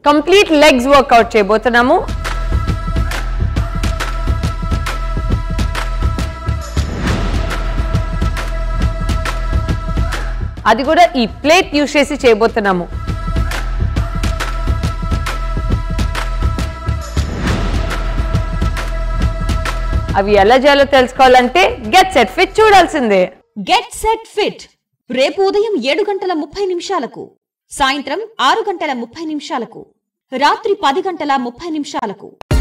complete legs work out చేయబోతున్నాము అది కూడా ఈ ప్లేట్ యూస్ చేసి చేయబోతున్నాము అవి ఎలా చేయాలో తెలుసుకోవాలంటే గెట్ సెట్ ఫిట్ చూడాల్సిందే గెట్ సెట్ ఫిట్ రేపు ఉదయం ఏడు గంటల ముప్పై నిమిషాలకు సాయంత్రం ఆరు గంటల ముప్పై నిమిషాలకు రాత్రి పది గంటల ముప్పై నిమిషాలకు